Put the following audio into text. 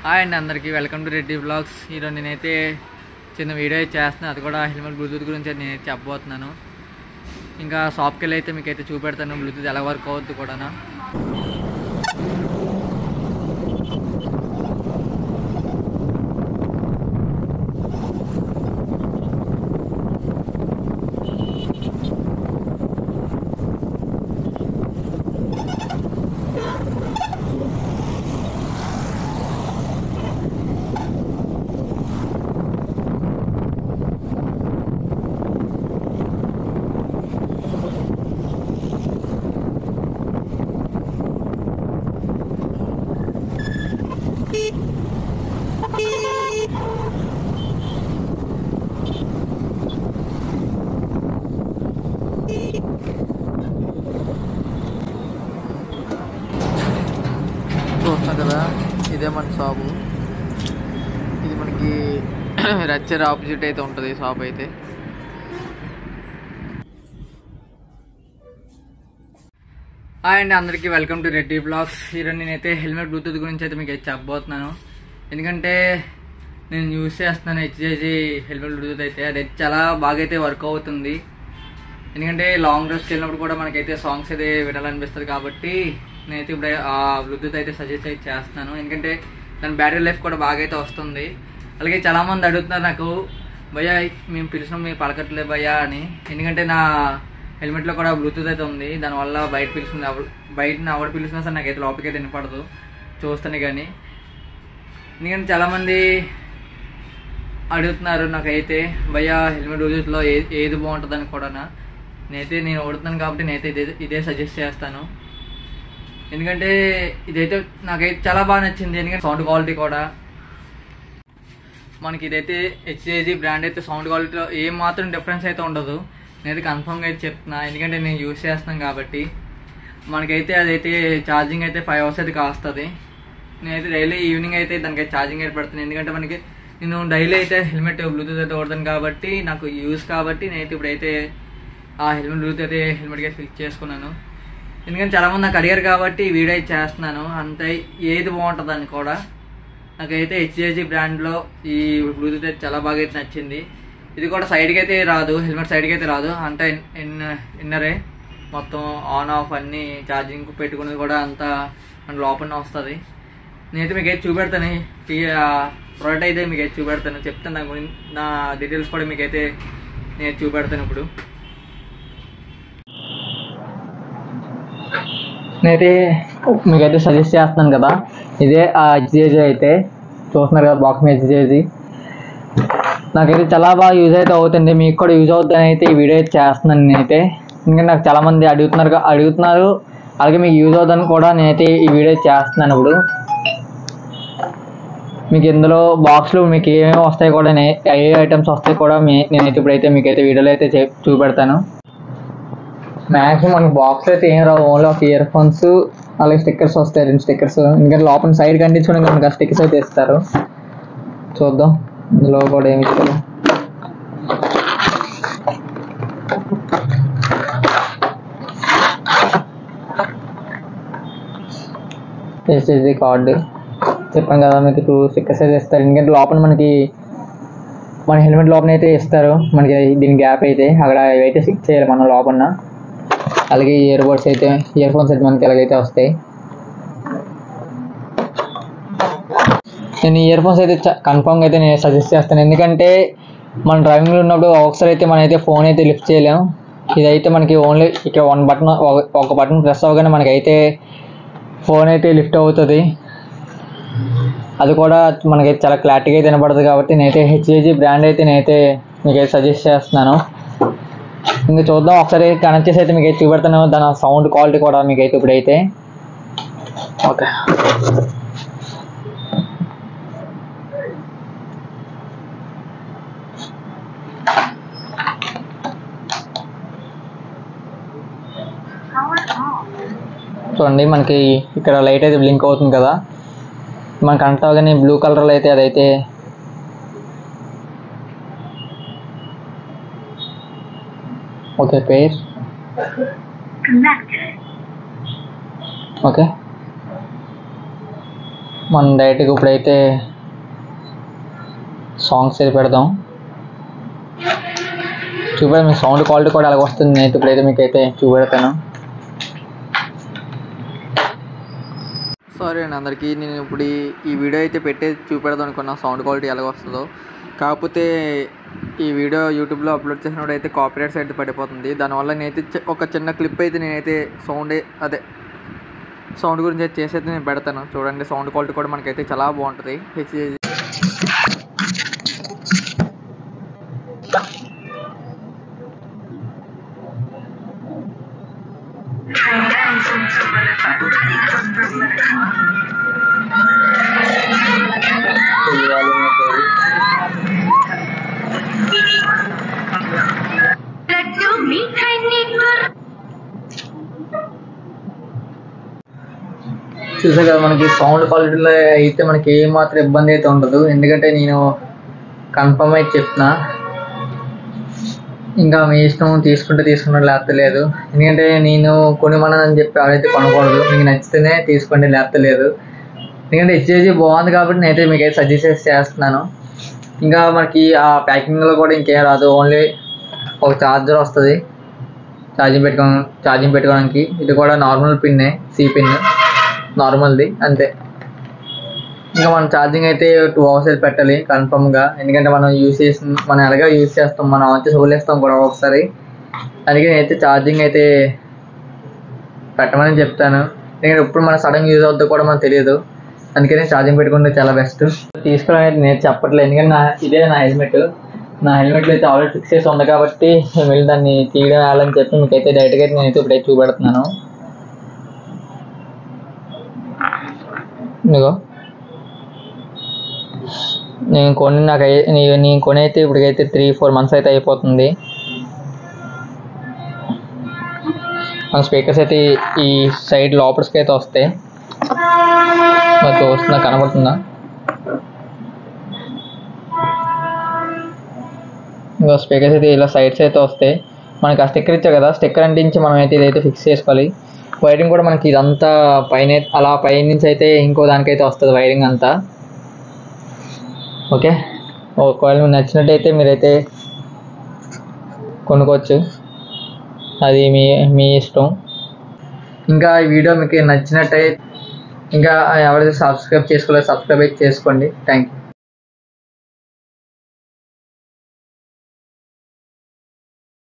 Hi అండి అందరికీ welcome to Reddy blogs ఈరోజు నేనైతే చిన్న వీడియో అయితే చేస్తున్నాను అది కూడా హెల్మెట్ బ్లూటూత్ గురించి అయితే నేను చెప్పబోతున్నాను ఇంకా షాప్కి వెళ్ళి అయితే మీకు అయితే చూపెడతాను బ్లూటూత్ ఎలా వర్క్ అవుద్ది కూడా చూస్తున్నాం కదా ఇదే మన షాపు ఇది మనకి రచ్చర్ ఆపోజిట్ అయితే ఉంటుంది షాప్ అయితే హాయ్ అండి అందరికీ వెల్కమ్ టు రెడ్డి బ్లాగ్స్ ఈరోజు నేనైతే హెల్మెట్ బ్లూటూత్ గురించి అయితే మీకు అయితే చెప్పబోతున్నాను ఎందుకంటే నేను యూస్ చేస్తున్నాను హెచ్జేజీ హెల్మెట్ బ్లూటూత్ అయితే అది చాలా బాగా అయితే వర్క్ అవుతుంది ఎందుకంటే లాంగ్ డ్రెస్కి వెళ్ళినప్పుడు కూడా మనకైతే సాంగ్స్ అయితే వినాలనిపిస్తుంది కాబట్టి నేనైతే ఇప్పుడు ఆ బ్లూటూత్ అయితే సజెస్ట్ అయితే చేస్తున్నాను ఎందుకంటే దాని బ్యాటరీ లైఫ్ కూడా బాగా అయితే వస్తుంది అలాగే చాలామంది అడుగుతున్నారు నాకు భయ్యా మేము పిలిచిన మీ పలకట్లే భయ్యా అని ఎందుకంటే నా హెల్మెట్లో కూడా బ్లూటూత్ అయితే ఉంది దానివల్ల బయట పిలుస్తుంది బయట ఎవరు పిలిచినా సరే నాకైతే లోపలికి అయితే వినపడదు చూస్తాను కానీ ఎందుకంటే చాలామంది అడుగుతున్నారు నాకైతే భయ్యా హెల్మెట్ బ్లూటూత్లో ఏ ఏది బాగుంటుందని కూడా నేనైతే నేను ఓడుతున్నాను కాబట్టి నేనైతే ఇదే ఇదే సజెస్ట్ చేస్తాను ఎందుకంటే ఇదైతే నాకైతే చాలా బాగా నచ్చింది ఎందుకంటే సౌండ్ క్వాలిటీ కూడా మనకి ఇదైతే హెచ్ఏజీ బ్రాండ్ అయితే సౌండ్ క్వాలిటీలో ఏం మాత్రం డిఫరెన్స్ అయితే ఉండదు నేనైతే కన్ఫర్మ్గా అయితే చెప్తున్నా ఎందుకంటే నేను యూస్ చేస్తున్నాను కాబట్టి మనకైతే అదైతే ఛార్జింగ్ అయితే ఫైవ్ అవర్స్ అయితే కాస్తుంది నేనైతే డైలీ ఈవినింగ్ అయితే దానికి ఛార్జింగ్ అయితే పెడుతున్నాను ఎందుకంటే మనకి నేను డైలీ అయితే హెల్మెట్ బ్లూటూత్ అయితే వాడతాను కాబట్టి నాకు యూస్ కాబట్టి నేనైతే ఇప్పుడైతే ఆ హెల్మెట్ బ్లూటూత్ అయితే హెల్మెట్కి ఫిక్స్ చేసుకున్నాను ఎందుకంటే చాలామంది నాకు అడిగారు కాబట్టి ఈ వీడియో అయితే చేస్తున్నాను అంతే ఏది బాగుంటుందని కూడా నాకైతే హెచ్జేజీ బ్రాండ్లో ఈ బ్లూటూత్ అయితే చాలా బాగా అయితే నచ్చింది ఇది కూడా సైడ్కి అయితే రాదు హెల్మెట్ సైడ్కి అయితే రాదు అంటే ఇన్ ఇన్నరే మొత్తం ఆన్ ఆఫ్ అన్ని ఛార్జింగ్ పెట్టుకునేది కూడా అంతా మన లోపలనే వస్తుంది నేనైతే మీకు అయితే చూపెడతాను ఈ ప్రోడక్ట్ అయితే మీకు అయితే చూపెడతాను చెప్తాను నా గురించి నా డీటెయిల్స్ కూడా మీకైతే నేను చూపెడతాను ఇప్పుడు నేనైతే మీకైతే సజెస్ట్ చేస్తున్నాను కదా ఇదే ఆ హెచ్జేజీ అయితే చూస్తున్నారు కదా బాక్స్ మీద హెచ్జేజీ నాకైతే చాలా బాగా యూజ్ అయితే అవుతుంది మీకు కూడా యూజ్ అవుతుందని అయితే ఈ వీడియో అయితే చేస్తున్నాను నేనైతే ఎందుకంటే నాకు చాలా మంది అడుగుతున్నారు కా- అడుగుతున్నారు అలాగే మీకు యూజ్ అవుతుందని కూడా నేనైతే ఈ వీడియో చేస్తున్నాను ఇప్పుడు మీకు ఇందులో బాక్స్లో మీకు ఏమేమి వస్తాయి కూడా నే- ఏ ఐటమ్స్ వస్తాయి కూడా మీ నేనైతే ఇప్పుడైతే మీకైతే వీడియోలో అయితే చే- చూపెడతాను మ్యాక్సిమం మనకి బాక్స్ అయితే ఏం రావు ఓన్లీ ఒక ఇయర్ ఫోన్స్ అలాగే స్టిక్కర్స్ వస్తాయి రెండు స్టిక్కర్స్ ఎందుకంటే లోపల సైడ్ కండించుకుని మనకి ఆ స్టిక్కర్స్ అయితే ఇస్తారు చూద్దాం ఇందులో కూడా ఏమి ఇస్తారు ఎస్ఎస్డి కార్డు చెప్పాం కదా మీకు టూ స్టిక్కర్స్ అయితే ఇస్తారు ఎందుకంటే లోపల మనకి మన హెల్మెట్ లోపల అయితే ఇస్తారు మనకి దీని గ్యాప్ అయితే అక్కడ అయితే ఫిక్స్ చేయాలి మనం లోపల అలాగే ఇయర్ బడ్స్ అయితే ఇయర్ ఫోన్స్ అయితే మనకి ఎలాగైతే వస్తాయి నేను ఇయర్ ఫోన్స్ అయితే కన్ఫామ్గా అయితే నేను సజెస్ట్ చేస్తాను ఎందుకంటే మన డ్రైవింగ్లో ఉన్నప్పుడు ఒకసారి అయితే మనం అయితే ఫోన్ అయితే లిఫ్ట్ చేయలేం ఇదైతే మనకి ఓన్లీ ఇక్కడ వన్ బటన్ ఒక బటన్ ప్రెస్ అవ్వగానే మనకైతే ఫోన్ అయితే లిఫ్ట్ అవుతుంది అది కూడా మనకైతే చాలా క్లారిటీగా అయితే వినపడుతుంది కాబట్టి నేనైతే హెచ్ఏజీ బ్రాండ్ అయితే నేనైతే మీకైతే సజెస్ట్ చేస్తున్నాను ఇంకా చూద్దాం ఒకసారి కనెక్ట్ చేసి అయితే మీకు అయితే చూపెడతాను దాని సౌండ్ క్వాలిటీ కూడా మీకు అయితే ఇప్పుడైతే ఓకే చూడండి మనకి ఇక్కడ లైట్ అయితే బ్లింక్ అవుతుంది కదా మనకి కనెక్ట్ అవగానే బ్లూ కలర్లో అయితే అదైతే ఓకే పేర్ Connected. ఓకే మనం డైరెక్ట్గా ఇప్పుడైతే సాంగ్స్ అయితే పెడదాం చూపెడతాం మీ సౌండ్ క్వాలిటీ కూడా అలాగ వస్తుంది నేను ఇప్పుడైతే మీకు అయితే చూపెడతాను సారీ అండి అందరికీ నేను ఇప్పుడు ఈ- ఈ వీడియో అయితే పెట్టే చూపెడదాం అనుకున్నా సౌండ్ క్వాలిటీ ఎలాగ వస్తుందో కాకపోతే ఈ వీడియో యూట్యూబ్లో అప్లోడ్ చేసినప్పుడు అయితే కాపీరైట్స్ అయితే పడిపోతుంది దానివల్ల నేనైతే చి- ఒక చిన్న క్లిప్ అయితే నేనైతే సౌండ్ అదే సౌండ్ గురించి అయితే చేసి అయితే నేను పెడతాను చూడండి సౌండ్ క్వాలిటీ కూడా మనకైతే చాలా బాగుంటుంది హెచ్డి లడ్డు మిఠాయి నీకు చూసా కదా మనకి సౌండ్ క్వాలిటీలో అయితే మనకి ఏ మాత్రం ఇబ్బంది అయితే ఉండదు ఎందుకంటే నేను కన్ఫర్మ్ అయితే చెప్తున్నా ఇంకా మీ ఇష్టం తీసుకుంటే తీసుకున్నట్టు లేకపోతే లేదు ఎందుకంటే నేను కొనిమనని చెప్పి ఎవరైతే కొనకూడదు మీకు నచ్చితేనే తీసుకోండి లేకపోతే లేదు ఎందుకంటే హెచ్ఏజీ బాగుంది కాబట్టి నేనైతే మీకు అయితే సజెస్ట్ చేస్తున్నాను ఇంకా మనకి ఆ ప్యాకింగ్లో కూడా ఇంకేం రాదు ఓన్లీ ఒక ఛార్జర్ వస్తుంది ఛార్జింగ్ పెట్టుకో ఛార్జింగ్ పెట్టుకోవడానికి ఇది కూడా నార్మల్ పిన్నే సి పిన్ నార్మల్ది అంతే ఇంకా మనం ఛార్జింగ్ అయితే టూ అవర్స్ అయితే పెట్టాలి కన్ఫర్మ్గా ఎందుకంటే మనం యూస్ చేసిన మనం ఎలాగో యూస్ చేస్తాం మనం ఆన్ చేసి వదిలేస్తాం కూడా ఒకసారి అందుకే నేనైతే ఛార్జింగ్ అయితే పెట్టమని చెప్తాను ఎందుకంటే ఇప్పుడు మన సడన్ యూజ్ అవుతుందో కూడా మనకు తెలియదు అందుకని ఛార్జింగ్ పెట్టుకుంటే చాలా బెస్ట్ తీసుకోవడం అయితే నేను చెప్పట్లేదు ఎందుకంటే నా ఇదే నా హెల్మెట్ నా హెల్మెట్లో అయితే ఆల్రెడీ ఫిక్స్ చేసి ఉంది కాబట్టి నేను వెళ్ళి దాన్ని తీయడం వెళ్ళని చెప్పి మీకు అయితే డైరెక్ట్గా అయితే నేనైతే ఇప్పుడైతే చూపెడుతున్నాను ఇదిగో నేను కొని నాకు అయ్యే- నే- నేను కొని అయితే ఇప్పటికైతే త్రీ ఫోర్ మంత్స్ అయితే అయిపోతుంది మన స్పీకర్స్ అయితే ఈ- ఈ సైడ్ లోపలికి అయితే వస్తాయి మరి చూస్తున్నా కనబడుతుందా ఇంకా స్పీకర్స్ అయితే ఇలా సైడ్స్ అయితే వస్తాయి మనకి ఆ స్టిక్కర్ ఇచ్చా కదా స్టిక్కర్ అంటించి మనం అయితే ఇదైతే ఫిక్స్ చేసుకోవాలి వైరింగ్ కూడా మనకి ఇదంతా పైన అలా పైన నుంచి అయితే ఇంకో దానికైతే వస్తుంది వైరింగ్ అంతా ఓకే ఒకవేళ మీకు నచ్చినట్టయితే మీరైతే కొనుక్కోవచ్చు అది మీ మీ ఇష్టం ఇంకా ఈ వీడియో మీకు నచ్చినట్టయితే ఇంకా ఎవరైతే సబ్స్క్రైబ్ చేసుకోలేదు సబ్స్క్రైబ్ అయితే చేసుకోండి థ్యాంక్ యూ